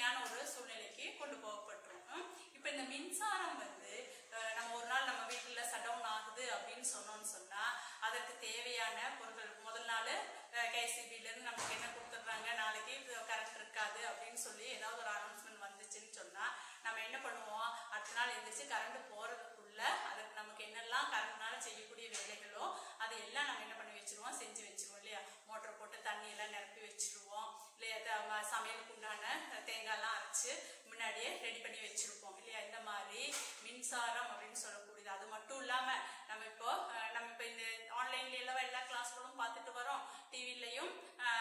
இக்கட்டான ஒரு சூழ்நிலைக்கு கொண்டு போகப்பட்டுரும் ம்? இப்ப இந்த மின்சாரம் வந்து அஹ், நம்ம ஒரு நாள் நம்ம வீட்டுல சடவுன் ஆகுது அப்படின்னு சொன்னோம்னு சொன்னா அதற்கு தேவையான பொருட்கள் முதல் நாள் கேசிபில இருந்து நமக்கு என்ன கொடுத்துட்றாங்க நாளைக்கு கரண்ட் இருக்காது அப்படின்னு சொல்லி ஏதாவது ஒரு அனௌன்ஸ்மெண்ட் வந்துச்சுன்னு சொன்னா நம்ம என்ன பண்ணுவோம் அடுத்த நாள் எழுந்திரிச்சு கரண்ட் போறதுக்குள்ள அதுக்கு நமக்கு என்னெல்லாம் கரண்ட்னால செய்யக்கூடிய வேலைகளோ அதை எல்லாம் நம்ம என்ன பண்ணி வச்சிருவோம் செஞ்சு வச்சிருவோம் இல்லையா மோட்டர் போட்டு தண்ணி எல்லாம் நிரப்பி வச்சிருவோம் இல்லையா த- ம- சமையலுக்கு உண்டான தேங்காய்லாம் அரைச்சு முன்னாடியே ரெடி பண்ணி வச்சிருப்போம் இல்லையா இந்த மாதிரி மின்சாரம் அப்படின்னு சொல்லக்கூடியது அது மட்டும் இல்லாம நம்ம இப்போ அஹ், நம்ம இப்போ இந்த ஆன்லைன்ல எல்லாம் எல்லா கிளாஸ்களும் பார்த்துட்டு வரோம் டிவிலையும்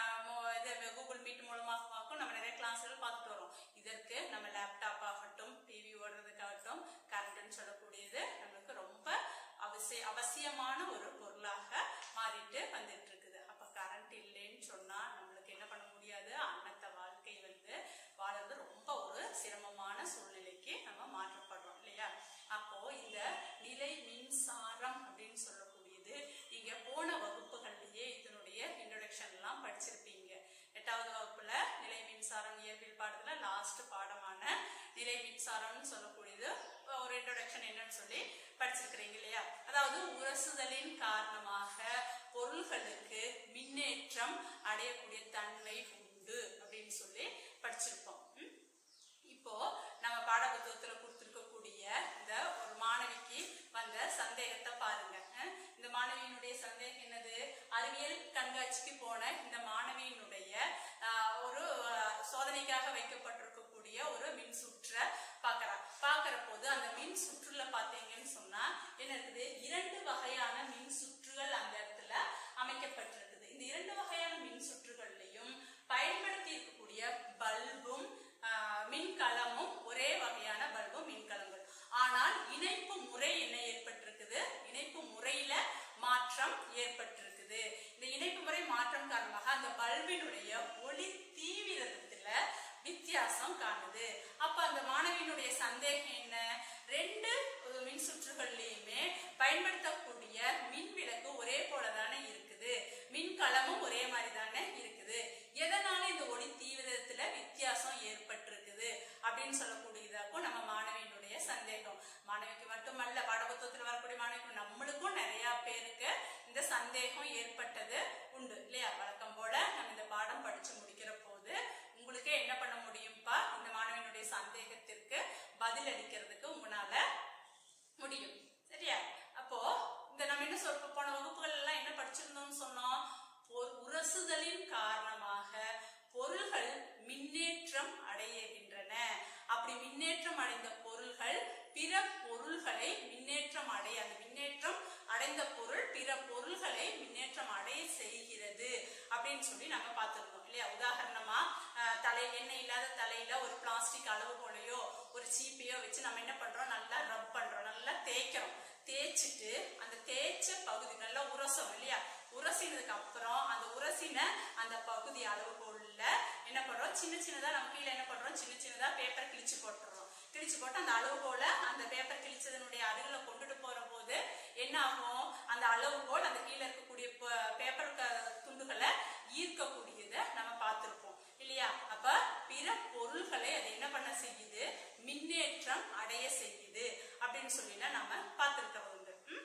இது கூகுள் மீட் மூலமாகவும் நம்ம நிறைய கிளாஸ்கள் பார்த்துட்டு வரோம் இதற்கு நம்ம லேப்டாப் ஆகட்டும் டிவி ஓடுறதுக்காகட்டும் கரண்ட்னு சொல்லக்கூடியது நம்மளுக்கு ரொம்ப அவசிய அவசியமான ஒரு பொருளாக மாறிட்டு வந்துட்டு இருக்குது அப்ப கரண்ட் இல்லைன்னு சொன்னா நம்மளுக்கு என்ன பண்ண முடியாது அன்னத்த வாழ்க்கை வந்து வாழறது ரொம்ப ஒரு சிரமமான சூழ்நிலைக்கு நம்ம மாற்றப்படுறோம் இல்லையா அப்போ இந்த நிலை மின்சாரம் அப்படின்னு சொல்லக்கூடியது நீங்க போன வகுப்புகள்லயே இதனுடைய இன்ட்ரோடக்ஷன் எல்லாம் படிச்சிருப்பீங்க எட்டாவது வகுப்புல நிலை மின்சாரம் இயற்பியல் பாடத்துல லாஸ்ட் பாடமான நிலை மின்சாரம்னு சொல்லக்கூடியது ஒரு இன்ட்ரோடக்ஷன் என்னன்னு சொல்லி படிச்சிருக்கிறீங்க இல்லையா அதாவது உரசுதலின் காரணமாக பொருள்களுக்கு மின்னேற்றம் அடையக்கூடிய தன்மை உண்டு அப்படின்னு சொல்லி படிச்சிருப்போம் ம்? இப்போ நம்ம பாடப்புத்தகத்துல கொடுத்திருக்கக்கூடிய இந்த ஒரு மாணவிக்கு வந்த சந்தேகத்தை பாருங்க அஹ் இந்த மாணவியினுடைய சந்தேகம் என்னது அறிவியல் கண்காட்சிக்கு போன இந்த மாணவியினுடைய ஆஹ், ஒரு ஆஹ், சோதனைக்காக வைக்கப்பட்டிருக்கக்கூடிய ஒரு மின் சுற்றை பார்க்கறா பார்க்கிற போது அந்த மின் சுற்றுல பாத்தீங்கன்னு சொன்னா என்ன இருக்குது இரண்டு வகையான மின் சுற்றுகள் அந்த இடத்துல அமைக்கப்பட்டிருக்குது இந்த இரண்டு வகையான மின் சுற்றுகள்லையும் பயன்படுத்தி இருக்கக்கூடிய பல்பும் ஆஹ், மின்கலமும் ஒரே வகையான பல்பும் மின்கலங்கள் ஆனால் இணைப்பு முறை என்ன ஏற்பட்டிருக்குது இணைப்பு முறையில மாற்றம் ஏற்பட்டிருக்குது இந்த இணைப்பு முறை மாற்றம் காரணமாக அந்த பல்பினுடைய ஒளி தீவிரத்துல வித்தியாசம் காணுது அப்ப அந்த மாணவியினுடைய சந்தேகம் என்ன ரெண்டு அஹ், மின் சுற்றுகள்லயுமே பயன்படுத்தக்கூடிய மின் விளக்கு ஒரே போல தானே இருக்குது மின்கலமும் ஒரே மாதிரி தானே இருக்குது எதனால இந்த ஒளி தீவிரத்துல வித்தியாசம் ஏற்பட்டிருக்குது அப்படின்னு சொல்லக்கூடியதாக்கும் நம்ம மாணவியினுடைய சந்தேகம் மாணவிக்கு மட்டுமல்ல பாடப்புத்தகத்தில் வரக்கூடிய மாணவிக்கு நம்மளுக்கும் நிறைய பேருக்கு இந்த சந்தேகம் ஏற்பட்டது உண்டு இல்லையா வழக்கம் போல நம்ம இந்த பாடம் படிச்சு முடிக்கிற போது உங்களுக்கே என்ன பண்ண முடியும்ப்பா இந்த மாணவியினுடைய சந்தேகத்திற்கு பதில் அளிக்கிறதுக்கு உங்களால முடியும் சரியா அப்போ இந்த நம்ம என்ன சொல்ல போன வகுப்புகள் எல்லாம் என்ன படிச்சிருந்தோம்னு சொன்னோம் ஒரு உரசுதலின் காரணமாக பொருள்கள் மின்னேற்றம் அடைகின்றன அப்படி மின்னேற்றம் அடைந்த பொருள்கள் பிற பொருள்களை மின்னேற்றம் அடைய அந்த மின்னேற்றம் அடைந்த பொருள் பிற பொருள்களை மின்னேற்றம் அடைய செய்கிறது அப்படின்னு சொல்லி நம்ம பார்த்திருந்தோம் இல்லையா உதாரணமா அஹ், தலை எண்ணெய் இல்லாத தலையில ஒரு பிளாஸ்டிக் அளவுகோலையோ ஒரு சீப்பையோ வச்சு நம்ம என்ன பண்றோம் நல்லா ரப் பண்றோம் நல்லா தேய்க்கிறோம் தேய்ச்சிட்டு அந்த தேய்ச்ச பகுதி நல்லா உரசம் இல்லையா உரசினதுக்கு அப்புறம் அந்த உரசின அந்த பகுதி அளவுகோல்ல என்ன பண்றோம் சின்ன சின்னதா நம்ம கீழே என்ன பண்றோம் சின்ன சின்னதா பேப்பர் கிழிச்சு போட்டுறோம் கிழிச்சு போட்டு அந்த அளவுகோல அந்த பேப்பர் கிழிச்சதனுடைய அருகில கொண்டுட்டு போற போது என்ன ஆகும் அந்த அளவுகோல் அந்த கீழே இருக்கக்கூடிய ப- பேப்பர் க- துண்டுகளை ஈர்க்கக்கூடியதை நம்ம பார்த்திருப்போம் இல்லையா அப்ப பிற பொருள்களை அது என்ன பண்ண செய்யுது மின்னேற்றம் அடைய செய்யுது அப்படின்னு சொல்லிலாம் நம்ம பார்த்திருக்கிறது உண்டு ம்?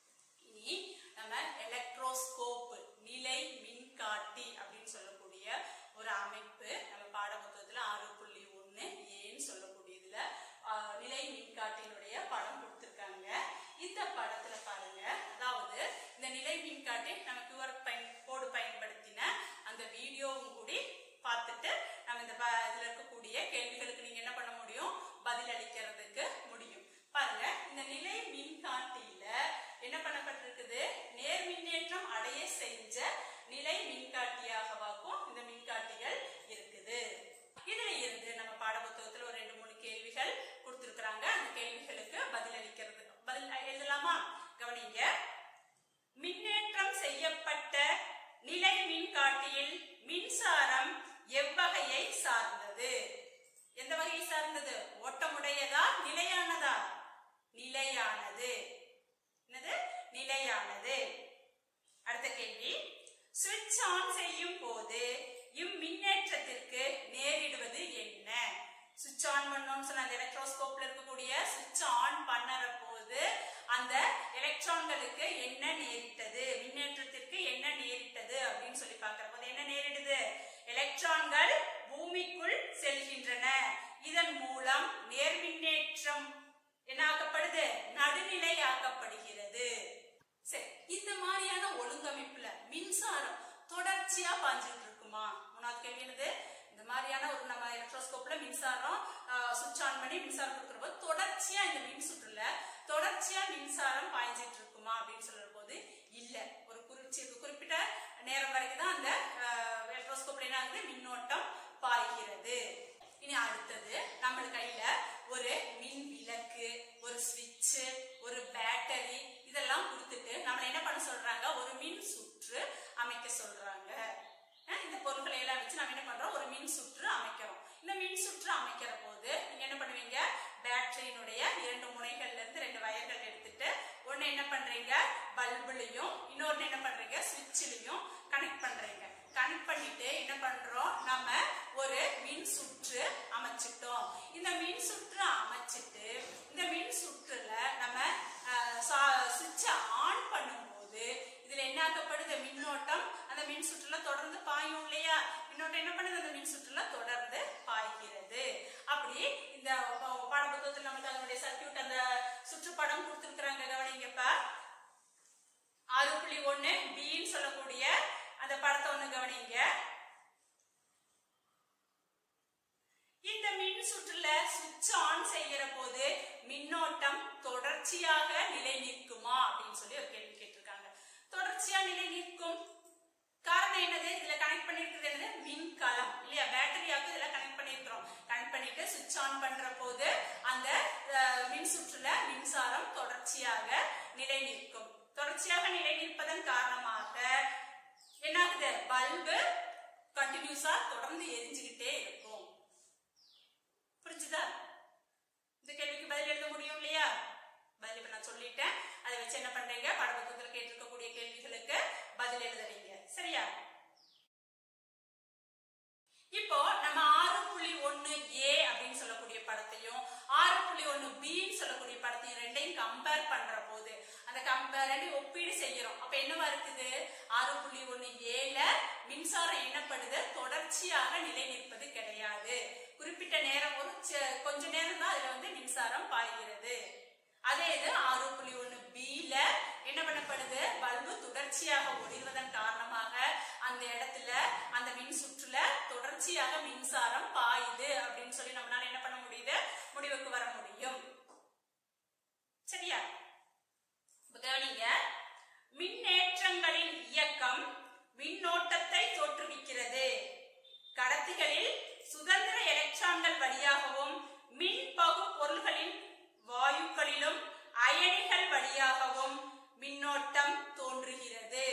இனி நம்ம எலக்ட்ரோஸ்கோப் நிலை மின்காட்டி அப்படின்னு சொல்லக்கூடிய ஒரு அமைப்பு நம்ம பாடப்புத்தகத்துல ஆறு புள்ளி ஒண்ணு ஏன்னு சொல்லக்கூடியதுல ஆஹ், நிலை மின்காட்டியினுடைய படம் கொடுத்திருக்காங்க இந்த படத்துல பாருங்க அதாவது இந்த நிலை மின்காட்டி நம்ம கியூஆர் பயன் கோடு பயன்படுத்தின அந்த வீடியோவும் கூடி பார்த்துட்டு நம்ம இந்த ப- இதுல இருக்கக்கூடிய கேள்விகளுக்கு நீங்க என்ன பண்ண முடியும் பதில் அளிக்கிறதுக்கு முடியும் பாருங்க இந்த நிலை மின்காட்டியில என்ன பண்ணப்பட்டிருக்குது நேர் மின்னேற்றம் அடைய செஞ்ச நிலை மின்காட்டியாகவாக்கும் இந்த மின்காட்டிகள் இருக்குது இதுல இருந்து நம்ம பாடப்புத்தகத்துல ஒரு ரெண்டு மூணு கேள்விகள் கொடுத்திருக்கிறாங்க அந்த கேள்விகளுக்கு பதில் அளிக்கிறது பதில் எழுதலாமா கவனிங்க மின்னேற்றம் செய்யப்பட்ட நிலை மின்காட்டியில் மின்சாரம் எவ்வகையை சார்ந்தது எந்த வகையை சார்ந்தது ஓட்டமுடையதா நிலையானதா நிலையானது என்னது நிலையானது அடுத்த கேள்வி சுவிட்ச் ஆன் செய்யும் போது இம்மின்னேற்றத்திற்கு நேரிடுவது என்ன பண்ணணும்னு சொன்ன அந்த எலக்ட்ரோஸ்கோப்ல இருக்கக்கூடிய சுவிட்ச் ஆன் பண்ணுற போது அந்த எலக்ட்ரான்களுக்கு என்ன நேரிட்டது மின்னேற்றத்திற்கு என்ன நேரிட்டது அப்படின்னு சொல்லி பார்க்கிற போது என்ன நேரிடுது எலக்ட்ரான்கள் பூமிக்குள் செல்கின்றன இதன் மூலம் நேர்மின்னேற்றம் என்ன ஆக்கப்படுது நடுநிலை ஆக்கப்படுகிறது சரி இந்த மாதிரியான ஒழுங்கமைப்புல மின்சாரம் தொடர்ச்சியா பாஞ்சிட்டு இருக்குமா மூணாவது கேள்வி என்னது இந்த மாதிரியான ஒரு நம்ம எலக்ட்ரோஸ்கோப்ல மின்சாரம் சுவிட்ச் ஆன் பண்ணி மின்சாரம் கொடுக்குற போது தொடர்ச்சியா இந்த மின் சுற்றுல தொடர்ச்சியா மின்சாரம் பாய்ஞ்சிட்டு இருக்குமா அப்படின்னு சொல்ற போது இல்ல ஒரு குறிச்சி குறிப்பிட்ட நேரம் வரைக்கும் தான் அந்த எலக்ட்ரோஸ்கோப்ல என்ன ஆகுது மின்னோட்டம் பாய்கிறது இனி அடுத்தது நம்ம கையில ஒரு மின் விளக்கு ஒரு சுவிட்ச் ஒரு பேட்டரி இதெல்லாம் கொடுத்துட்டு நம்மள என்ன பண்ண சொல்றாங்க ஒரு மின் சுற்று அமைக்க சொல்றாங்க அஹ் இந்த பொருட்களை எல்லாம் வச்சு நம்ம என்ன பண்றோம் ஒரு மின் சுற்று அமைக்கிறோம் இந்த மின் சுற்று அமைக்கிற போது நீங்க என்ன பண்ணுவீங்க பேட்டரியினுடைய இரண்டு முனைகள்ல இருந்து ரெண்டு வயர்கள் எடுத்துட்டு ஒன்னு என்ன பண்றீங்க பல்புலையும் இன்னொன்னு என்ன பண்றீங்க சுவிட்சிலையும் கனெக்ட் பண்றீங்க கனெக்ட் பண்ணிட்டு என்ன பண்றோம் நம்ம ஒரு மின் சுற்று அமைச்சிட்டோம் இந்த மின் சுற்று அமைச்சிட்டு இந்த மின் சுற்றுல நம்ம சுவிட்சை ஆன் பண்ணும்போது இதுல என்ன ஆக்கப்படுது மின்னோட்டம் அந்த மின் சுற்றுல தொடர்ந்து பாயும் இல்லையா மின்னோட்டம் என்ன பண்ணுது அந்த மின் சுற்றுல தொடர்ந்து பாய்கிறது அப்படி இந்த ப- பாடப்புத்தகத்தில் நமக்கு அதனுடைய சர்க்கியூட் அந்த சுற்றுப்படம் கொடுத்துருக்குறாங்க கவனிங்கப்பா ஆறு புள்ளி ஒண்ணு பின்னு சொல்லக்கூடிய அந்த படத்தை ஒண்ணு கவனிங்க இந்த மின் சுற்றுல சுவிட்ச் ஆன் செய்யற போது மின்னோட்டம் தொடர்ச்சியாக நிலை நிற்குமா அப்படின்னு சொல்லி ஒரு கேள்வி கேட்டிருக்காங்க தொடர்ச்சியா நிலை நிற்கும் காரணம் என்னது இதுல கனெக்ட் பண்ணிருக்கிறது என்னது மின்கலம் இல்லையா பேட்டரியாக்கு இதுல கனெக்ட் பண்ணிருக்கிறோம் கனெக்ட் பண்ணிட்டு சுவிட்ச் ஆன் பண்ற போது அந்த அஹ், மின் சுற்றுல மின்சாரம் தொடர்ச்சியாக நிலை நிற்கும் தொடர்ச்சியாக நிலை நிற்பதன் காரணமாக என்னாகுது பல்பு கண்டினியூஸா தொடர்ந்து எரிஞ்சுக்கிட்டே இருக்கும் புரிஞ்சுதா இந்த கேள்விக்கு பதில் எழுத முடியும் இல்லையா பதில் இப்ப நான் சொல்லிட்டேன் அதை வச்சு என்ன பண்றீங்க பாடப்புத்தகத்தில் கேட்டிருக்கக்கூடிய கேள்விகளுக்கு பதில் எழுதுறீங்க சரியா இப்போ நம்ம ஆறு புள்ளி ஒண்ணு ஏ அப்படின்னு சொல்லக்கூடிய படத்தையும் ஆறு புள்ளி ஒண்ணு பின்னு சொல்லக்கூடிய படத்தையும் ரெண்டையும் கம்பேர் பண்ற போது அந்த கம்பேர் ரெண்டையும் ஒப்பீடு செய்யறோம் அப்ப என்னவா இருக்குது ஆறு புள்ளி ஒண்ணு ஏல மின்சாரம் என்னப்படுது தொடர்ச்சியாக நிலை நிற்பது கிடையாது குறிப்பிட்ட நேரம் ஒரு ச- கொஞ்ச நேரம் தான் அதுல வந்து மின்சாரம் பாய்கிறது அதே இது ஆறு புள்ளி ஒண்ணு பில என்ன பண்ணப்படுது பல்பு தொடர்ச்சியாக ஒளிர்வதன் காரணமாக அந்த இடத்துல அந்த மின் சுற்றுல தொடர்ச்சியாக மின்சாரம் பாயுது அப்படின்னு சொல்லி நம்மளால என்ன பண்ண முடியுது முடிவுக்கு வர முடியும் சரியா இப்ப கவனிங்க மின்னேற்றங்களின் இயக்கம் மின்னோட்டத்தை தோற்றுவிக்கிறது கடத்திகளில் சுதந்திர எலக்ட்ரான்கள் வழியாகவும் மின் பகு பொருள்களின் வாயுக்களிலும் அயனிகள் வழியாகவும் மின்னோட்டம் தோன்றுகிறது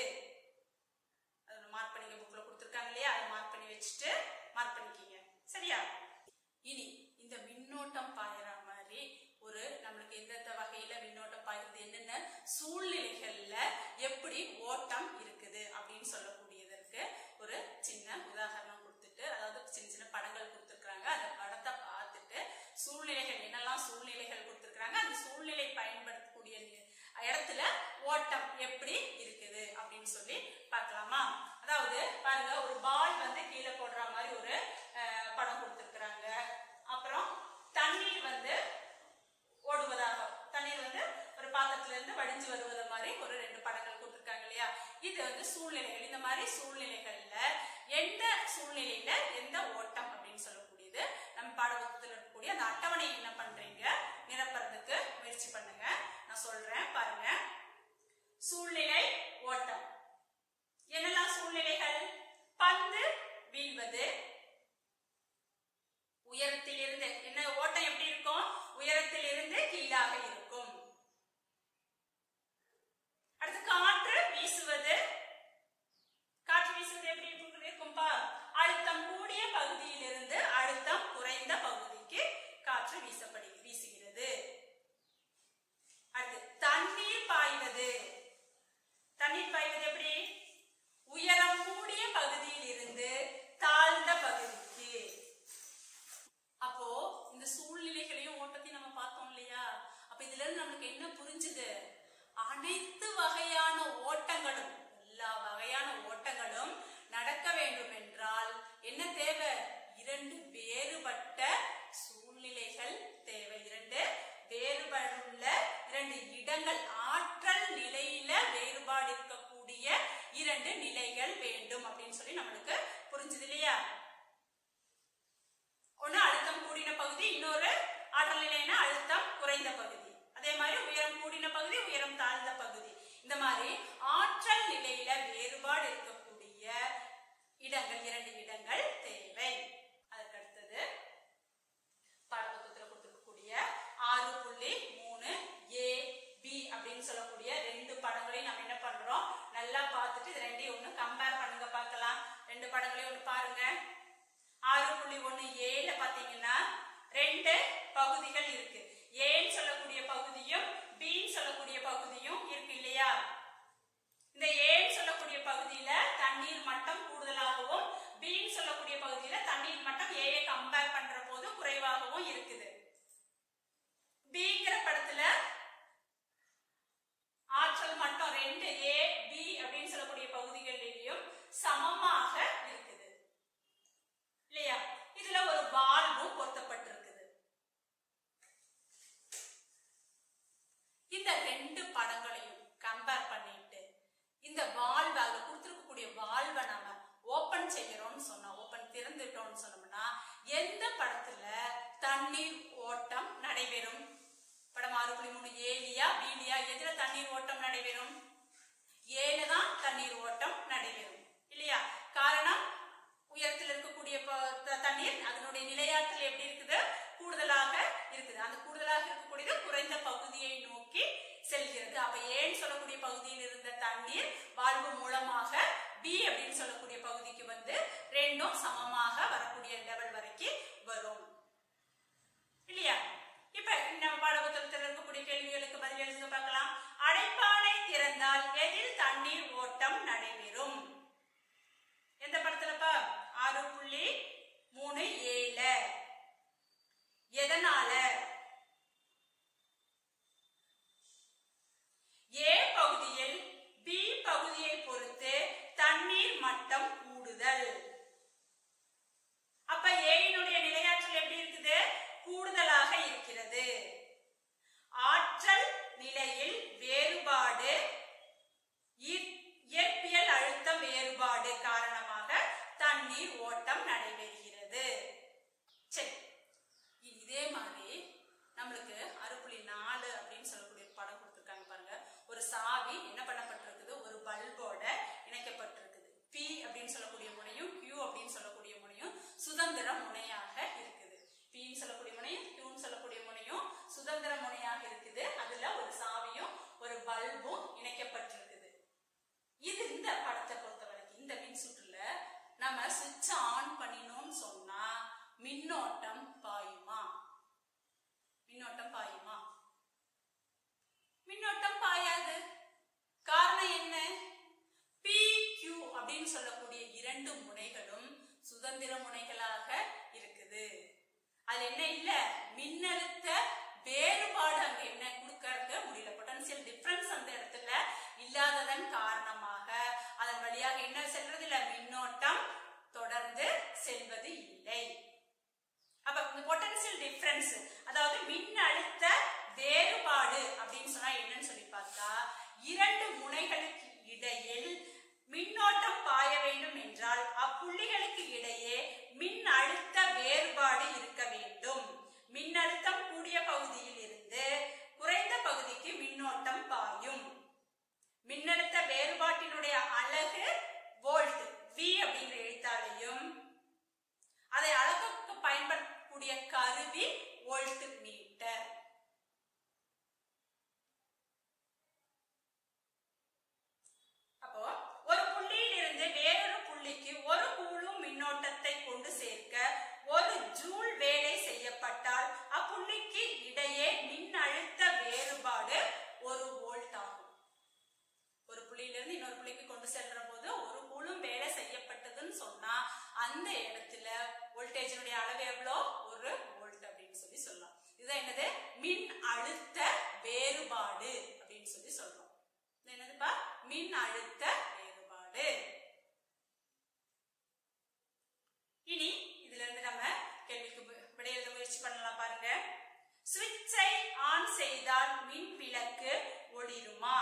அதை மார்க் பண்ணிக்க புக்ல கொடுத்துருக்காங்க இல்லையா அதை மார்க் பண்ணி வச்சுட்டு மார்க் பண்ணிக்கிங்க சரியா இனி இந்த மின்னோட்டம் பாயிற மாதிரி ஒரு நம்மளுக்கு எந்தெந்த வகையில மின்னோட்டம் பாயுறது என்னென்ன சூழ்நிலைகள்ல எப்படி ஓட்டம் இருக்குது அப்படின்னு சொல்லக்கூடியதற்கு ஒரு சின்ன உதாரணம் கொடுத்துட்டு அதாவது சின்ன சின்ன படங்கள் கொடுத்துருக்காங்க அந்த படத்தை பார்த்துட்டு சூழ்நிலைகள் என்னெல்லாம் சூழ்நிலைகள் கொடுத்துருக்காங்க அந்த சூழ்நிலை பயன்படுத்தக்கூடிய நி- இடத்துல ஓட்டம் எப்படி இருக்குது அப்படின்னு சொல்லி பார்க்கலாமா அதாவது பாருங்க ஒரு பால் வந்து கீழே போடுற மாதிரி ஒரு அஹ், படம் கொடுத்துருக்குறாங்க அப்புறம் தண்ணீர் வந்து ஓடுவதாக தண்ணீர் வந்து ஒரு பாத்திரத்துல இருந்து வடிஞ்சு வருவது மாதிரி ஒரு ரெண்டு படங்கள் கொடுத்துருக்காங்க இல்லையா இது வந்து சூழ்நிலைகள் இந்த மாதிரி சூழ்நிலைகள்ல எந்த சூழ்நிலையில எந்த ஓட்டம் அப்படின்னு சொல்லக்கூடியது நம்ம பாடப்புத்தகத்தில் இருக்கக்கூடிய அந்த அட்டவணையை என்ன பண்றீங்க நிரப்புறதுக்கு முயற்சி பண்ணுங்க நான் சொல்றேன் பாருங்க சூழ்நிலை ஓட்டம் என்னெல்லாம் சூழ்நிலைகள் பந்து வீழ்வது உயரத்திலிருந்து என்ன ஓட்டம் எப்படி இருக்கும் உயரத்திலிருந்து கீழாக இருக்கும் அடுத்து காற்று வீசுவது காற்று வீசுவது எப்படி இருக்கும் இருக்கும்பா அழுத்தம் கூடிய பகுதியிலிருந்து அழுத்தம் குறைந்த பகுதிக்கு காற்று வீசப்படு வீசுகிறது அடுத்து தண்ணீர் பாய்வது தண்ணீர் பாய்வது எப்படி உயரம் கூடிய பகுதியில் இருந்து தாழ்ந்த பகுதிக்கு அப்போ இந்த இந்த சூழ்நிலைகளையும் ஓட்டத்தையும் நம்ம பார்த்தோம் இல்லையா அப்ப இதுல இருந்து நம்மளுக்கு என்ன புரிஞ்சுது அனைத்து வகையான ஓட்டங்களும் எல்லா வகையான ஓட்டங்களும் நடக்க வேண்டும் என்றால் என்ன தேவை இரண்டு வேறுபட்ட சூழ்நிலைகள் தேவை இரண்டு வேறுபடுள்ள இரண்டு இடங்கள் ஆற்றல் நிலையில வேறுபாடு இருக்கக்கூடிய இரண்டு நிலைகள் வேண்டும் அப்படின்னு சொல்லி நம்மளுக்கு புரிஞ்சுது இல்லையா ஒண்ணு அழுத்தம் கூடின பகுதி இன்னொரு ஆற்றல் நிலைனா அழுத்தம் குறைந்த பகுதி அதே மாதிரி உயரம் கூடின பகுதி உயரம் தாழ்ந்த பகுதி இந்த மாதிரி ஆற்றல் நிலையில வேறுபாடு இருக்கக்கூடிய இடங்கள் இரண்டு இடங்கள் தேவை அதற்கு அடுத்தது பாடப்புத்தகத்துல கொடுத்திருக்கக்கூடிய ஆறு புள்ளி மூணு ஏ பி அப்படின்னு சொல்லக்கூடிய ரெண்டு படங்களையும் நம்ம என்ன பண்றோம் நல்லா பார்த்துட்டு இது ரெண்டையும் ஒண்ணு கம்பேர் பண்ணுங்க பார்க்கலாம் ரெண்டு படங்களையும் ஒண்ணு பாருங்க ஆறு புள்ளி ஒண்ணு ஏல பாத்தீங்கன்னா ரெண்டு பகுதிகள் இருக்கு ஏன்னு சொல்லக்கூடிய பகுதியும் பின்னு சொல்லக்கூடிய பகுதியும் இருக்கு இல்லையா இந்த ஏன்னு சொல்லக்கூடிய பகுதியில தண்ணீர் மட்டம் கூடுதலாகவும் பின்னு சொல்லக்கூடிய பகுதியில தண்ணீர் மட்டம் ஏயை கம்பேர் பண்ற போது குறைவாகவும் இருக்குது பிங்கிற படத்துல ஆற்றல் மட்டம் ரெண்டு ஏ பி அப்படின்னு சொல்லக்கூடிய பகுதிகளிலும் சமமாக இருக்குது இல்லையா இதுல ஒரு வால்வும் பொருத்தப்பட்டிருக்குது இந்த ரெண்டு படங்களையும் கம்பேர் பண்ணிட்டு இந்த வால்வ் அதுல கொடுத்துருக்கக்கூடிய வால்வை நாம ஓபன் செய்யறோம்னு சொன்னா ஓபன் திறந்துட்டோம்னு சொன்னோம்னா எந்த படத்துல தண்ணீர் ஓட்டம் நடைபெறும் படம் ஆறு புள்ளி மூணு ஏலியா பீலியா எதுல தண்ணீர் ஓட்டம் நடைபெறும் ஏல தான் தண்ணீர் ஓட்டம் நடைபெறும் இல்லையா காரணம் உயரத்தில் இருக்கக்கூடிய ப- த- தண்ணீர் அதனுடைய நிலையாற்றல் எப்படி இருக்குது கூடுதலாக இருக்குது அந்த கூடுதலாக இருக்கக்கூடியது குறைந்த பகுதியை நோக்கி செல்கிறது அப்ப ஏன்னு சொல்லக்கூடிய பகுதியில் இருந்த தண்ணீர் வாழ்வு மூலமாக பி அப்படின்னு சொல்லக்கூடிய பகுதிக்கு வந்து ரெண்டும் சமமாக வரக்கூடிய லெவல் வரைக்கும் வரும் இல்லையா இப்ப நம்ம பாடப்புத்தகத்தில் இருக்கக்கூடிய கேள்விகளுக்கு பதில் எழுதுங்க பார்க்கலாம் அடைப்பானை திறந்தால் எதில் தண்ணீர் ஓட்டம் நடைபெறும் எந்த படத்துலப்பா ஆறு புள்ளி மூணு ஏழ எதனால ஏ பகுதியில் பி பகுதியை பொறுத்து தண்ணீர் மட்டம் கூடுதல் அப்ப ஏயினுடைய நிலையாற்றல் எப்படி இருக்குது கூடுதலாக இருக்கிறது ஆற்றல் நிலையில் வேறுபாடு இ- இயற்பியல் அழுத்தம் வேறுபாடு காரணமாக தண்ணீர் ஓட்டம் நடைபெறுகிறது சரி இ- இதே மாதிரி நம்மளுக்கு ஆறு புள்ளி நாலு அப்படின்னு சொல்லக்கூடிய ஒரு படம் கொடுத்துருக்காங்க பாருங்க ஒரு சாவி என்ன பண்ணப்பட்டிருக்குது ஒரு பல்போட இணைக்கப்பட்டிருக்குது பி அப்படின்னு சொல்லக்கூடிய முனையும் Q அப்படின்னு சொல்லக்கூடிய முனையும் சுதந்திர முனையாக இருக்குது பின்னு சொல்லக்கூடிய முனையும் Qன்னு சொல்லக்கூடிய முனையும் சுதந்திர முனையாக இருக்குது அதுல ஒரு சாவியும் ஒரு பல்பும் இணைக்கப்பட்டிருக்குது இது இந்த படத்தை பொறுத்த வரைக்கும் இந்த மின் சுற்றுல நம்ம சுவிட்ச் ஆன் பண்ணினோம்னு சொன்னா மின்னோட்டம் பாயுமா மின்னோட்டம் பாயுமா மின்னோட்டம் பாயாது காரணம் என்ன பி கியூ அப்படின்னு சொல்லக்கூடிய இரண்டு முனைகளும் சுதந்திர முனைகளாக இருக்குது அது என்ன இல்ல மின்னழுத்த வேறுபாடு அங்க என்ன கொடுக்கறதுக்கு முடியல பொட்டன்சியல் டிஃபரன்ஸ் அந்த இடத்துல இல்லாததன் காரணமாக அதன் வழியாக என்ன செல்றது இல்ல மின்னோட்டம் தொடர்ந்து செல்வது இல்லை அப்ப இந்த பொட்டன்சியல் டிஃபரன்ஸ் அதாவது மின்னழுத்த வேறுபாடு அப்படின்னு சொன்னா என்னன்னு சொல்லி பார்த்தா இரண்டு முனைகளுக்கு இடையில் மின்னோட்டம் பாய வேண்டும் என்றால் அப்புள்ளிகளுக்கு இடையே மின் அழுத்த வேறுபாடு இருக்க வேண்டும் மின்னழுத்தம் கூடிய பகுதியில் இருந்து குறைந்த பகுதிக்கு மின்னோட்டம் பாயும் மின்னழுத்த வேறுபாட்டினுடைய அலகு வோல்ட் V அப்படிங்கிற எழுத்தாலையும் அதை அளவுக்கு பயன்படக்கூடிய கருவி வோல்ட் மீட்டர் அப்போ ஒரு புள்ளியில் இருந்து வேறொரு புள்ளிக்கு ஒரு கூலும் மின்னோட்டத்தை கொண்டு சேர்க்க ஒரு ஜூல் வேலை செய்யப்பட்டால் அப்புள்ளிக்கு இடையே மின்னழுத்த வேறுபாடு ஒரு வோல்ட் ஆகும் ஒரு புள்ளியிலிருந்து இன்னொரு புள்ளிக்கு கொண்டு செல்ற போது ஒரு கூலும் வேலை செய்யப்பட்டதுன்னு சொன்னா அந்த இடத்துல வோல்டேஜினுடைய அளவு எவ்வளோ ஒரு வோல்ட் அப்படின்னு சொல்லி மின் அழுத்த வேறுபாடு அப்படின்னு சொல்லி சொல்றோம் இது என்னதுப்பா மின் அழுத்த வேறுபாடு இனி இதுல இருந்து நம்ம கேள்விக்கு வி- விடை எழுத முயற்சி பண்ணலாம் பாருங்க சுவிட்சை ஆன் செய்தால் மின் விளக்கு ஒளிருமா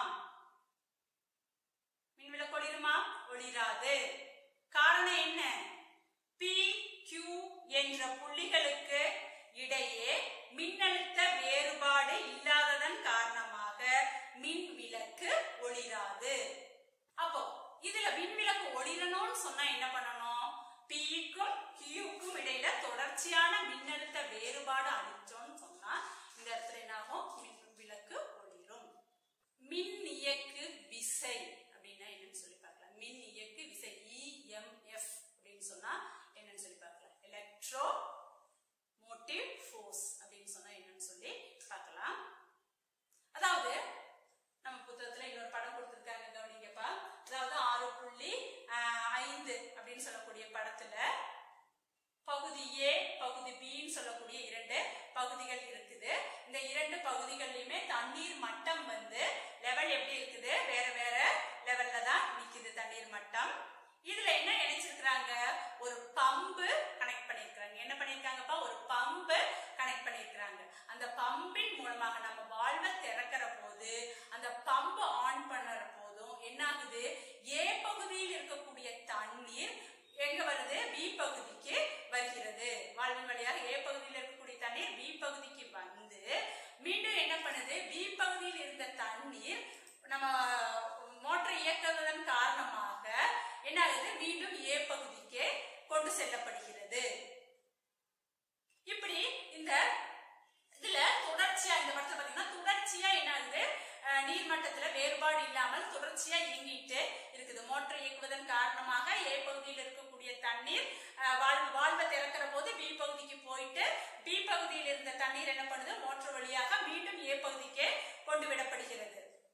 மின் விளக்கு ஒளிருமா ஒளிராது காரணம் என்ன பி கியூ என்ற புள்ளிகளுக்கு இடையே மின்னழுத்த வேறுபாடு இல்லாததன் காரணமாக மின் விளக்கு ஒளிராது அப்போ இதுல மின் விளக்கு ஒளிரணும்னு சொன்னா என்ன பண்ணணும் பிக்கும் கியூக்கும் இடையில தொடர்ச்சியான மின்னழுத்த வேறுபாடு அளிச்சோம்னு சொன்னா இந்த இடத்துல என்ன ஆகும் மின் விளக்கு ஒளிரும் மின் இயக்கு விசை அப்படின்னா என்னன்னு சொல்லி பார்க்கலாம் மின் இயக்கு விசை இஎம்எஃப் அப்படின்னு சொன்னா என்னன்னு சொல்லி பார்க்கலாம் எலக்ட்ரோ மோட்டிவ் ஃபோர்ஸ் அப்படின்னு சொன்னா என்னன்னு சொல்லி பார்க்கலாம் அதாவது நம்ம புத்தகத்துல இன்னொரு படம் கொடுத்திருக்காங்க கவனிங்கப்பா அதாவது ஆறு புள்ளி ஆஹ், ஐந்து அப்படின்னு சொல்லக்கூடிய படத்துல பகுதி ஏ பகுதி பின்னு சொல்லக்கூடிய இரண்டு பகுதிகள் இருக்குது இந்த இரண்டு பகுதிகள்லயுமே தண்ணீர் மட்டம் வந்து லெவல் எப்படி இருக்குது வேற வேற லெவல்ல தான் நிக்குது தண்ணீர் மட்டம் இதுல என்ன நினைச்சிருக்கிறாங்க ஒரு பம்பு கனெக்ட் பண்ணிருக்காங்க என்ன பண்ணிருக்காங்கப்பா ஒரு பம்பு கனெக்ட் பண்ணிருக்காங்க அந்த பம்பின் மூலமாக நம்ம வாழ்வை திறக்கிற போது அந்த பம்பு ஆன் பண்ணுற போதும் என்ன ஆகுது ஏ பகுதியில் இருக்கக்கூடிய தண்ணீர் எங்க வருது பி பகுதிக்கு வருகிறது வாழ்வின் வழியாக ஏ பகுதியில் இருக்கக்கூடிய தண்ணீர் பி பகுதிக்கு வந்து மீண்டும் என்ன பண்ணுது பி பகுதியில் இருந்த தண்ணீர் நம்ம மோட்டரை இயக்குவதன் காரணமாக என்ன ஆகுது மீண்டும் ஏ பகுதிக்கு கொண்டு செல்லப்படுகிறது இப்படி இந்த இதுல தொடர்ச்சியா இந்த படத்துல பாத்தீங்கன்னா தொடர்ச்சியா என்ன ஆகுது அஹ், நீர்மட்டத்துல வேறுபாடு இல்லாமல் தொடர்ச்சியா இயங்கிட்டு இருக்குது மோட்டர் இயக்குவதன் காரணமாக ஏ பகுதியில் இருக்கக்கூடிய தண்ணீர் அஹ், வாழ் வாழ்வை திறக்கிற போது பி பகுதிக்கு போயிட்டு பி பகுதியில் இருந்த தண்ணீர் என்ன பண்ணுது மோட்டர் வழியாக மீண்டும் ஏ பகுதிக்கு கொண்டு விடப்படுகிறது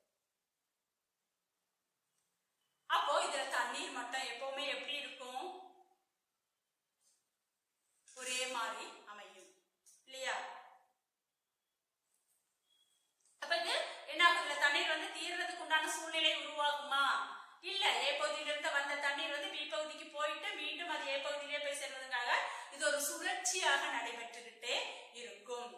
அப்போ இதுல தண்ணீர் மட்டம் எப்பவுமே எப்படி இருக்கும் ஒரே மாதிரி அமையும் இல்லையா அப்ப இது என்ன ஆகும் இதுல தண்ணீர் வந்து தீர்றதுக்கு உண்டான சூழ்நிலை உருவாகுமா இல்ல ஏ பகுதியில இருந்து வந்த தண்ணீர் வந்து பி பகுதிக்கு போயிட்டு மீண்டும் அது ஏ பகுதியிலே போய் சேர்வதற்காக இது ஒரு சுழற்சியாக நடைபெற்றுக்கிட்டே இருக்கும்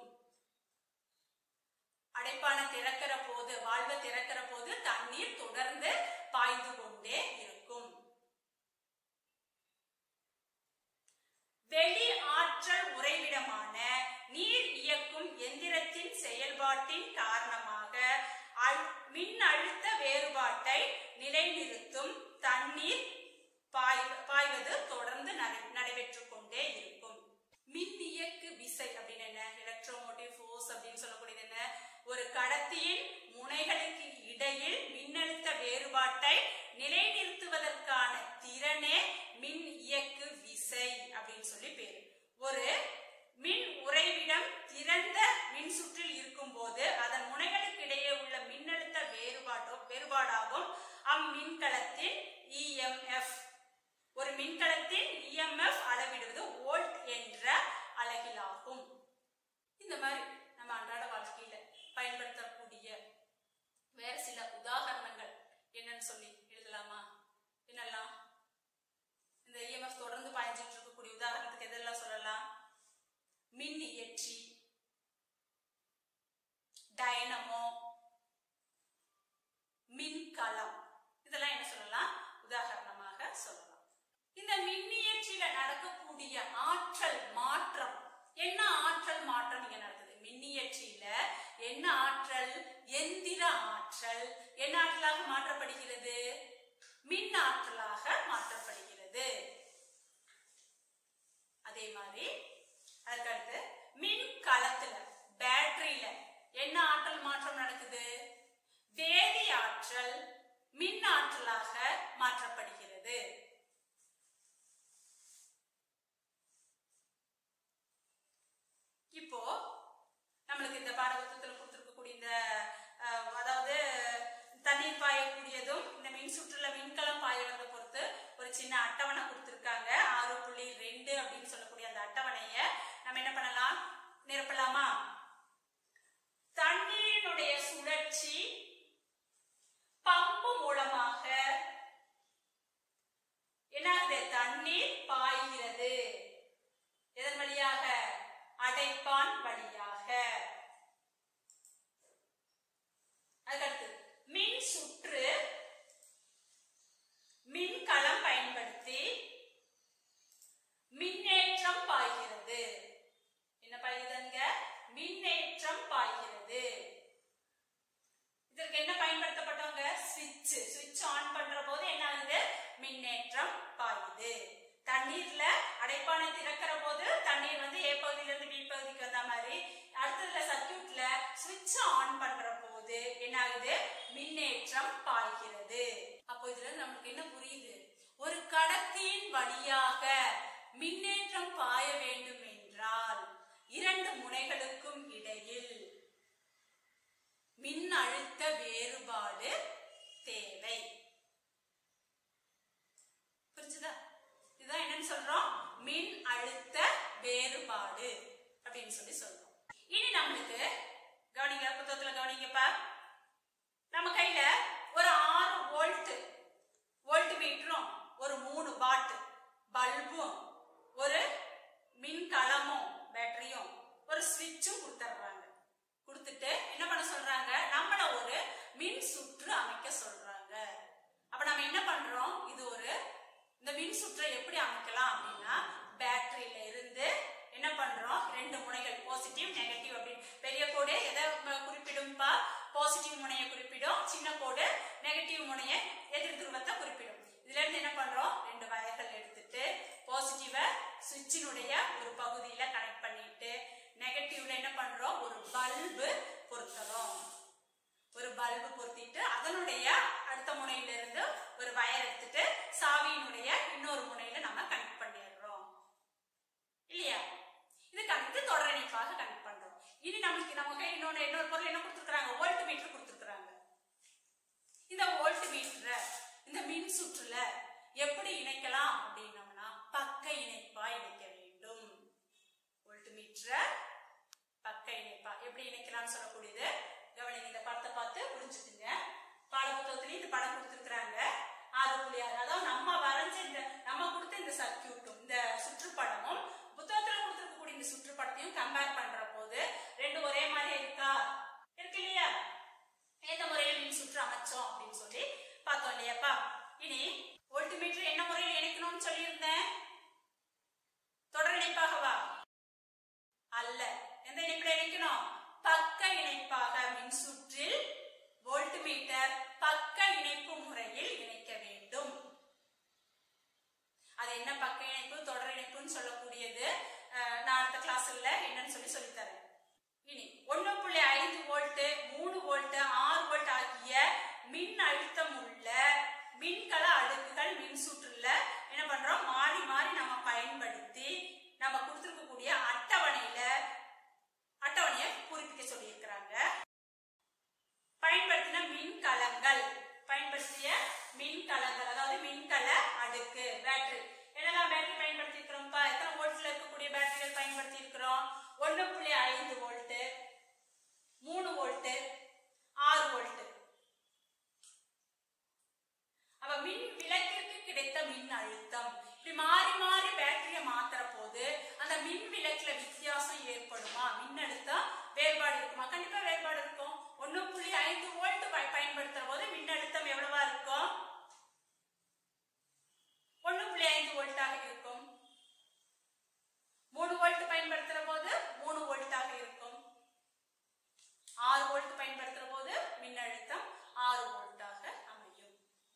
அடைப்பான திறக்கிற போது வாழ்வை திறக்கிற போது தண்ணீர் தொடர்ந்து பாய்ந்து கொண்டே இருக்கும் வெளி ஆற்றல் உறைவிடமான நீர் இயக்கும் எந்திரத்தின் செயல்பாட்டின் காரணமாக அழு- மின் அழுத்த வேறுபாட்டை நிலைநிறுத்தும் தண்ணீர் பாய்- பாய்வது தொடர்ந்து நடை- நடைபெற்றுக் கொண்டே இருக்கும் மின் இயக்கு விசை அப்படின்னு என்ன எலக்ட்ரோமோட்டிவ் ஃபோர்ஸ் அப்படின்னு சொல்லக்கூடியது என்ன ஒரு கடத்தியின் முனைகளுக்கு இடையில் மின்னழுத்த வேறுபாட்டை நிலைநிறுத்துவதற்கான திறனே மின் இயக்கு விசை அப்படின்னு சொல்லி பேரு ஒரு மின் உறைவிடம் திறந்த மின் சுற்றில் இருக்கும்போது அதன் முனைகளுக்கு இடையே உள்ள மின்னழுத்த வேறுபாட்டோ வேறுபாடாகும் அம்மின்கலத்தின் இஎம்எஃப் ஒரு மின்கலத்தின் இஎம்எஃப் அளவிடுவது வோல்ட் என்ற அலகிலாகும் இந்த மாதிரி நம்ம அன்றாட வாழ்க்கையில பயன்படுத்தக்கூடிய வேற சில உதாரணங்கள் என்னன்னு சொல்லி எழுதலாமா என்னெல்லாம் இந்த இஎம்எஃப் தொடர்ந்து பாய்ஞ்சிட்டு இருக்கக்கூடிய உதாரணத்துக்கு எதெல்லாம் சொல்லலாம் மின் இயற்றி டைனமோ மின்கலம் இதெல்லாம் என்ன சொல்லலாம் உதாரணமாக சொல்லலாம் இந்த மின்னியற்றில நடக்கக்கூடிய ஆற்றல் மாற்றம் என்ன ஆற்றல் மாற்றம் இங்க நடக்குது மின்னியற்றில என்ன ஆற்றல் எந்திர ஆற்றல் என்ன ஆற்றலாக மாற்றப்படுகிறது மின் ஆற்றலாக மாற்றப்படுகிறது அதே மாதிரி அதுக்கடுத்து மின் களத்துல பேட்டரியில என்ன ஆற்றல் மாற்றம் நடக்குது வேதி ஆற்றல் மின் ஆற்றலாக மாற்றப்படுகிறது இப்போ நம்மளுக்கு இந்த பாடப்புத்தகத்தில் கொடுத்துருக்கக்கூடிய இந்த அஹ், அதாவது தண்ணீர் பாயக்கூடியதும் இந்த மின் சுற்றுல மின்கலம் பாயறதை பொறுத்து ஒரு சின்ன அட்டவணை கொடுத்துருக்காங்க ஆறு புள்ளி ரெண்டு அப்படின்னு சொல்லக்கூடிய அந்த அட்டவணையை நம்ம என்ன பண்ணலாம் நிரப்பலாமா அதுக்கடுத்து மின் சுற்று மின்கலம் பயன்படுத்தி மின்னேற்றம் பாய்கிறது என்ன பாய்கிறதுங்க மின்னேற்றம் பாய்கிறது இதற்கு என்ன பயன்படுத்தப்பட்டவங்க ஸ்விட்ச் ஸ்விட்ச் ஆன் பண்ற போது என்ன ஆகுது மின்னேற்றம் பாயுது தண்ணீர்ல அடைப்பானை திறக்கிற போது தண்ணீர் வந்து ஏ பகுதியில இருந்து பி பகுதிக்கு வந்த மாதிரி அடுத்ததுல சர்க்கியூட்ல ஸ்விட்ச் ஆன் பண்ற போது என்ன ஆகுது மின்னேற்றம் பாய்கிறது அப்போ இதுல நமக்கு என்ன புரியுது ஒரு கடத்தியின் வழியாக மின்னேற்றம் பாய வேண்டும் என்றால் இரண்டு முனைகளுக்கும் இடையில் மின் அழுத்த வேறுபாடு தேவை புரிஞ்சுதா இதுதான் என்னன்னு சொல்றோம் மின் அழுத்த வேறுபாடு அப்படின்னு சொல்லி சொல்றோம் இனி நம்மளுக்கு கவனிங்க புத்தகத்துல கவனிங்கப்பா நம்ம கையில ஒரு ஆறு வோல்ட் வோல்ட் மீட்டரும் ஒரு மூணு வாட் பல்பும் ஒரு மின்கலமும் பேட்டரியும் ஒரு ஸ்விட்சும் கொடுத்துட்றாங்க கொடுத்துட்டு என்ன பண்ண சொல்றாங்க நம்மள ஒரு மின் சுற்று அமைக்க சொல்றாங்க அப்ப நம்ம என்ன பண்றோம் இது ஒரு இந்த மின் சுற்றை எப்படி அமைக்கலாம் அப்படின்னா பேட்டரியில இருந்து என்ன பண்றோம் ரெண்டு முனைகள் பாசிட்டிவ் நெகட்டிவ் அப்படின்னு பெரிய கோடு எதை ம- குறிப்பிடும்பா பாசிட்டிவ் முனையை குறிப்பிடும் சின்ன கோடு நெகட்டிவ் முனையை எதிர் துருவத்தை குறிப்பிடும் இதுல இருந்து என்ன பண்றோம் ரெண்டு வயர்கள் எடுத்துட்டு பாசிட்டிவ சுவிட்சினுடைய ஒரு பகுதியில கனெக்ட் பண்ணிட்டு நெகட்டிவ்ல என்ன பண்றோம் ஒரு பல்பு பொருத்துறோம் ஒரு பல்பு பொருத்திட்டு அதனுடைய அடுத்த முனையில இருந்து ஒரு வயர் எடுத்துட்டு சாவியினுடைய இன்னொரு முனையில நம்ம கனெக்ட் பண்ணிடுறோம் இல்லையா இது கனெக்ட் தொடர் இணைப்பாக கனெக்ட் பண்றோம் இனி நமக்கு நமக்கு இன்னொன்னு இன்னொரு பொருள் என்ன கொடுத்துருக்காங்க வோல்ட் மீட்டர் கொடுத்துருக்காங்க இந்த வோல்ட் மீட்டரை இந்த மின் சுற்றுல எப்படி இணைக்கலாம் அப்படின்னோம்னா பக்க இணைப்பா இணைக்க வேண்டும் வோல்ட் மீட்டரை பக்க இணைப்பா எப்படி இணைக்கலாம்னு சொல்லக்கூடியது கவனிங்க இந்த படத்தை பார்த்து புரிஞ்சுக்குங்க பாடப்புத்தகத்திலையும் இந்த படம் கொடுத்துருக்காங்க ஆறு புள்ளி ஆறு அதாவது நம்ம வரைஞ்ச இந்த நம்ம கொடுத்த இந்த சர்க்கியூட்டும் இந்த சுற்றுப்படமும் புத்தகத்துல கொடுத்துருக்கக்கூடிய இந்த சுற்றுப்படத்தையும் கம்பேர் பண்ற போது ரெண்டு ஒரே மாதிரி இருக்கா இருக்கு இல்லையா எந்த முறையில் மின் சுற்று அமைச்சோம் அப்படின்னு சொல்லி பார்த்தோம் இல்லையாப்பா இனி வோல்ட்மீட்டர் என்ன முறையில் இணைக்கணும்னு சொல்லியிருந்தேன் தொடர் இணைப்பாகவா அல்ல எந்த இணைப்புல இணைக்கணும் பக்க இணைப்பாக மின் சுற்றில் வோல்ட்மீட்டர் பக்க இணைப்பு முறையில் இணைக்க வேண்டும் அது என்ன பக்க இணைப்பு தொடர் இணைப்புன்னு சொல்லக்கூடியது அஹ், நான் அடுத்த கிளாஸ்ல என்னன்னு சொல்லி சொல்லித்தரேன் இனி ஒண்ணு புள்ளி ஐந்து வோல்ட் மூணு வோல்ட் ஆறு வோல்ட் ஆகிய மின் அழுத்தம் உள்ள மின்கல அடுக்குகள் மின் சுற்றுல என்ன பண்றோம் மாறி மாறி நம்ம பயன்படுத்தி நம்ம கொடுத்துருக்கக்கூடிய அட்டவணையில அட்டவணையை பூரிப்பிக்க சொல்லியிருக்கிறாங்க பயன்படுத்தின மின்கலங்கள் பயன்படுத்திய மின்கலங்கள் அதாவது மின்கல அடுக்கு பேட்டரி என்னெல்லாம் பேட்டரி பயன்படுத்தி இருக்கிறோம்ப்பா எத்தனை வோல்ட்ல இருக்கக்கூடிய பேட்டரிகள் பயன்படுத்தி இருக்கிறோம் ஒண்ணு புள்ளி ஐந்து வோல்ட் மூணு வோல்ட் ஆறு வோல்ட் அப்ப மின் விளக்கிற்கு கிடைத்த மின் அழுத்தம் இப்படி மாறி மாறி பேட்டரியை மாத்துற போது அந்த மின் விளக்குல வித்தியாசம் ஏற்படுமா மின்னழுத்தம் வேறுபாடு இருக்குமா கண்டிப்பா வேறுபாடு இருக்கும் ஒண்ணு புள்ளி ஐந்து வோல்ட் பயன்படுத்துற போது மின்னழுத்தம் எவ்வளவா இருக்கும் ஒண்ணு புள்ளி ஐந்து வோல்ட்டாக இருக்கும் மூணு வோல்ட் பயன்படுத்துற போது மூணு வோல்ட்டாக இருக்கும் ஆறு வோல்ட் பயன்படுத்துற போது மின்னழுத்தம் ஆறு வோல்ட்டாக அமையும்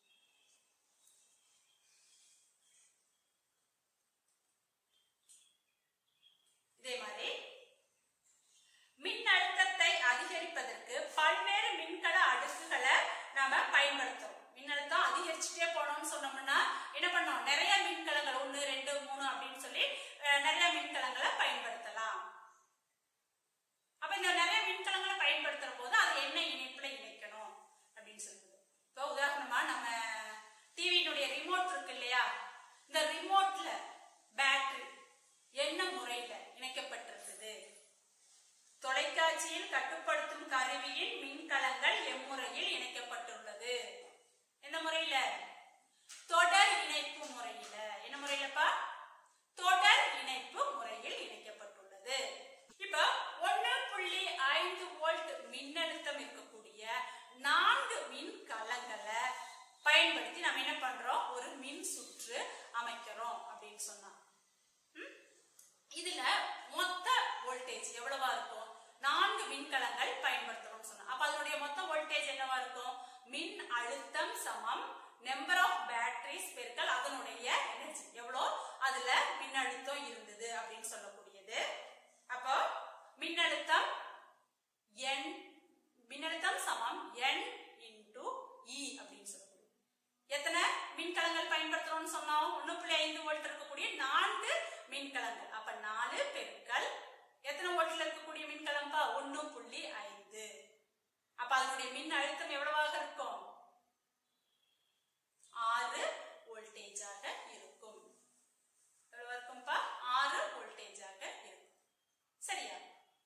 இதே மாதிரி மின் அழுத்தத்தை அதிகரிப்பதற்கு பல்வேறு மின்கல அடுக்குகளை நாம பயன்படுத்துறோம் மின்னழுத்தம் அதிகரிச்சுட்டே போனோம்னு சொன்னோம்னா என்ன பண்ணோம் நிறைய மின்கலங்கள் ஒன்று ரெண்டு மூணு அப்படின்னு சொல்லி அஹ், நிறைய மின்கலங்களை பயன்படுத்தலாம் அப்ப இந்த நிறைய மின்கலங்களை பயன்படுத்துற போது அது என்ன இணைப்புல இணைக்கணும் அப்படின்னு சொல்லுது இப்போ உதாரணமா நம்ம டிவியினுடைய ரிமோட் இருக்கு இல்லையா இந்த ரிமோட்ல பேட்டரி என்ன முறையில இணைக்கப்பட்டிருக்குது தொலைக்காட்சியில் கட்டுப்படுத்தும் கருவியின் மின்கலங்கள் எம்முறையில் இணைக்கப்பட்டுள்ளது எந்த முறையில தொடர் இணைப்பு முறையில என்ன முறையிலப்பா தொடர் இணைப்பு முறையில் இணைக்கப்பட்டுள்ளது இப்போ ஒண்ணு புள்ளி கலங்களை பயன்படுத்தி நம்ம என்ன பண்றோம் ஒரு மின் சுற்று அமைக்கிறோம் அப்படின்னு சொன்னா ம்? இதுல மொத்த வோல்டேஜ் எவ்வளவா இருக்கும் நான்கு மின்கலங்கள் பயன்படுத்துறோம்னு சொன்னா அப்ப அதனுடைய மொத்த வோல்டேஜ் என்னவா இருக்கும் மின் அழுத்தம் சமம் நம்பர் ஆஃப் பேட்டரிஸ் பெருக்கல் அதனுடைய எனர்ஜி எவ்வளோ அதுல மின்னழுத்தம் இருந்தது அப்படின்னு சொல்லக்கூடியது அப்போ மின்னழுத்தம் n மின்னழுத்தம் சமம் n இன்டு இ அப்படின்னு சொல்லக்கூடிய எத்தனை மின்கலங்கள் பயன்படுத்துறோம்னு சொன்னோம் ஒண்ணு புள்ளி ஐந்து வோல்ட் இருக்கக்கூடிய நான்கு மின்கலங்கள் அப்ப நாலு பெருக்கல் எத்தனை வோல்ட்ல இருக்கக்கூடிய மின்கலம்பா ஒண்ணு புள்ளி ஐந்து அப்ப அதனுடைய மின் அழுத்தம் எவ்வளவாக இருக்கும் ஆறு வோல்டேஜாக இருக்கும் எவ்வளவு இருக்கும்பா ஆறு வோல்டேஜாக இருக்கும் சரியா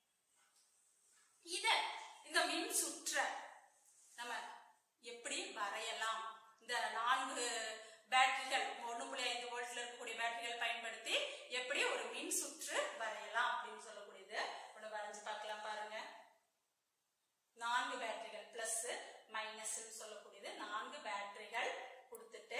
இத இந்த மின் சுற்ற நம்ம எப்படி வரையலாம் இந்த நான்கு பேட்டரிகள் ஒண்ணு புள்ளி ஐந்து வோல்ட்ல இருக்கக்கூடிய பேட்டரிகள் பயன்படுத்தி எப்படி ஒரு மின் சுற்று வரையலாம் அப்படின்னு சொல்லக்கூடியது ஒண்ணு வரைஞ்சு பார்க்கலாம் பாருங்க நான்கு பேட்டரிகள் பிளஸ் மைனஸ் சொல்லக்கூடியது நான்கு பேட்டரிகள் கொடுத்துட்டு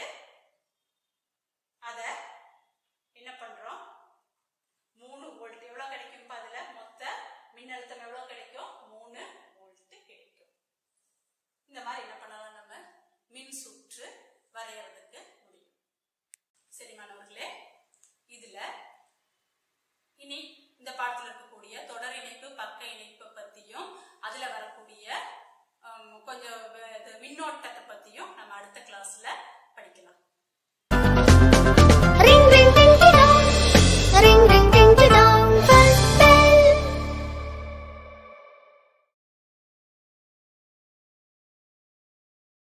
அத என்ன பண்றோம் மூணு வோல்ட் எவ்வளவு கிடைக்கும் அதுல மொத்த மின்னழுத்தம் எவ்வளவு கிடைக்கும் மூணு வோல்ட் கிடைக்கும் இந்த மாதிரி என்ன பண்ணலாம் நம்ம மின் சுற்று வரையறதுக்கு முடியும் சரி மாணவர்களே இதுல இனி இந்த பாடத்துல இருக்கக்கூடிய தொடர் இணைப்பு பக்க இணைப்பு பத்தியும் அதுல வரக்கூடிய ஹம், கொஞ்சம் வ- இது மின்னோட்டத்தை பத்தியும் நம்ம அடுத்த கிளாஸ்ல படிக்கலாம்